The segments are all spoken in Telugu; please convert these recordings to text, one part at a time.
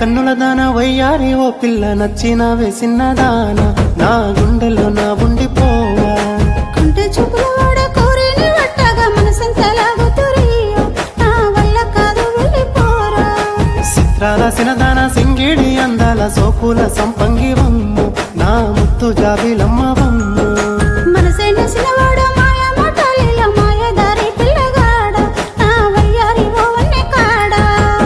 కన్నుల దాన వయ్యారి ఓ పిల్ల నచ్చిన వేసిన దాన నా గుండెలో నా ఉండిపోవా కంటి చూపుల వాడ కోరిని వట్టగా మనసంతా లాగుతురియో నా వల్ల కాదు వెళ్ళిపోరా చిత్రాల దాన సింగిడి అందాల సోకుల సంపంగి వమ్ము నా ముత్తు జాబిలమ్మ వమ్ము మనసే నసినవాడ మాయ మాటలిల మాయదారి పిల్లగాడ నా వయ్యారి ఓవన్నే కాడా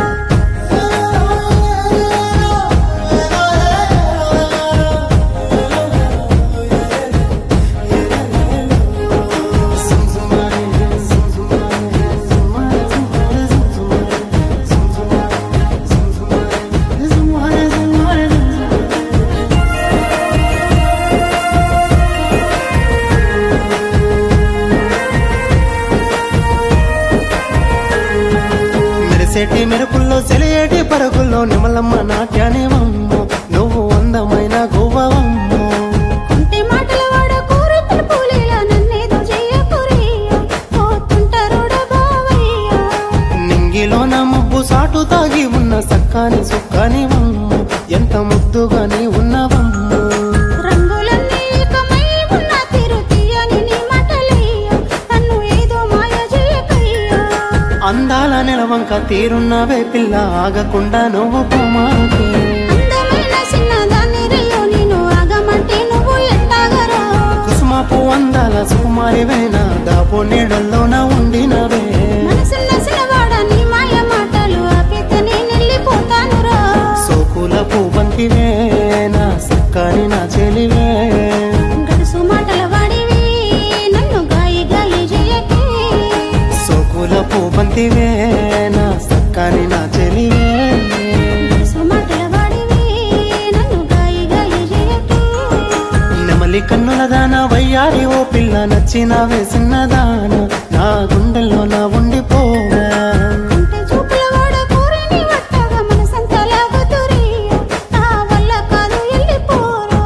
మెరిసేటి మెరుపుల్లో సెలియేటి పరుగుల్లో నిమలమ్మ నాట్యాన్ని వమ్ము నువ్వు అందమైన గువ్వవమ్ము కుంటి మాటల వాడ కోరి పిలుపులీల నన్నేదో చెయ్యకురియో పోతుంటారుడ బావయ్యా నింగిలో నా ముబ్బు సాటు తాగి ఉన్న సక్కాని సుక్కాని వమ్ము ఎంత ముద్దుగాని ఉన్నవమ్ము రంగులన్నీ ఏకమై ఉన్న తీరు తీయని నీ మాటలయ్యా నన్ను ఏదో మాయ చేయకయ్యా అందాల నెలవంక తీరున్నవే పిల్ల ఆగకుండా నువ్వు పోమాకే అందమైన చిన్నదాన్ని రేయో నేను ఆగమంటే నువ్వు ఎట్టాగరా కుసుమపు అందాల సుకుమారివేనా దాపు నీడల్లోన ఉండినవే మనసున్న సినవాడ నీ మాయ మాటలు ఆపితే నేను వెళ్ళిపోతానురా సోకుల పువ్వంతివే నా సక్కాని నా చెలివే గడుసు మాటల వాడివి నన్ను గాయి గాయి చేయకే సోకుల పువ్వంతివే నా సక్కాని నా చెలివే గడుసు మాటల వాడివి నన్ను గాయి గాయి చేయకే నెమలి కన్నుల దాన వయ్యారి ఓ పిల్ల నచ్చిన వేసిన దాన నా గుండెల్లో నా ఉండిపోవా కంటి చూపుల వాడ కోరిని వట్టగా మనసంతా లాగుతురియో నా వల్ల కాదు వెళ్ళిపోరా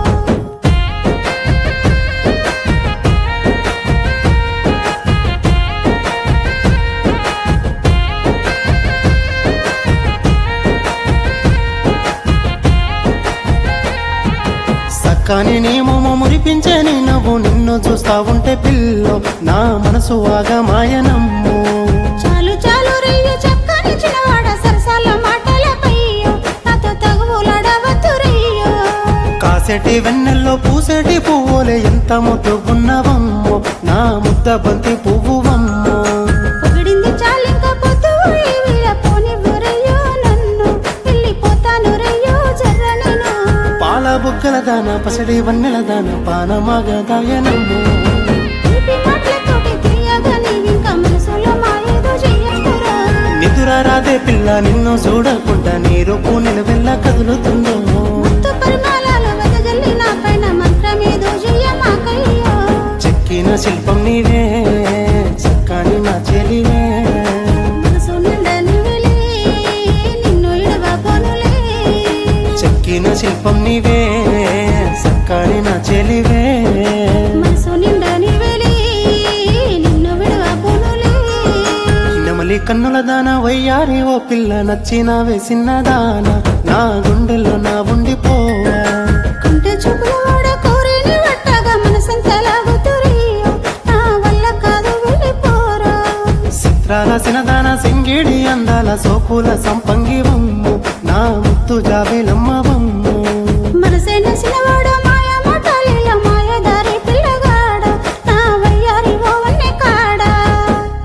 సక్కాని నీ మొమ్మ మురిపించే నీ నవ్వు నిన్ను చూస్తా ఉంటే పిల్లో నా మనసు ఆగా మాయనమ్ము చాలు చాలు రెయ్యు చక్కని చిన్నవాడ సరసాల మాటలపయ్యో నాతో తగువులాడవద్దు రెయ్యో కాసెటి వెన్నెల్లో పూసేటి పువ్వులే ఎంత ముద్దుగున్నవమ్మో నా ముద్ద బంతి పువ్వువమ్మో పొగిడింది చాలింక పొద్దు ఈ వీళ్ళ పోనివ్వు రెయ్యో నన్ను వెళ్ళిపోతాను రెయ్యో జర్ర నేను పాల బుగ్గల దాన పసడి వన్నెల దాన పానమాగ దాయనమ్ము తీపి మాటలతోటి తీయగా నీవింకా మనసులో మాయేదో చెయ్యకురా నిదుర రాదే పిల్ల నిన్ను చూడకుండా నీ రూపు నిలవెల్ల కదులుతుందో ముత్తు పరిమాణాలు వెదజల్లి నా పైన మంత్రమేదో చెయ్యమాకయ్యో చెక్కిన శిల్పం నీవే చక్కని నా చెలివే మనసు నిండా నివిలి నిన్ను ఇడవబోనులే చెక్కిన శిల్పం నీవే చక్కని నా చెలివే మనసు నిండా నివిలి నిన్ను విడవబోనులే నెమలి కన్నుల దాన వయ్యారి ఓ పిల్ల నచ్చిన వేసిన దాన నా గుండెల్లో నా ఉండిపోవా కంటి చూపుల వాడ కోరిని వట్టగా మనసంతా లాగుతురియో నా వల్ల కాదు వెళ్ళిపోరా చిత్రాల దాన సింగిడి అందాల సోకుల సంపంగి వమ్ము నా ముత్తు జాబిలమ్మ వమ్ము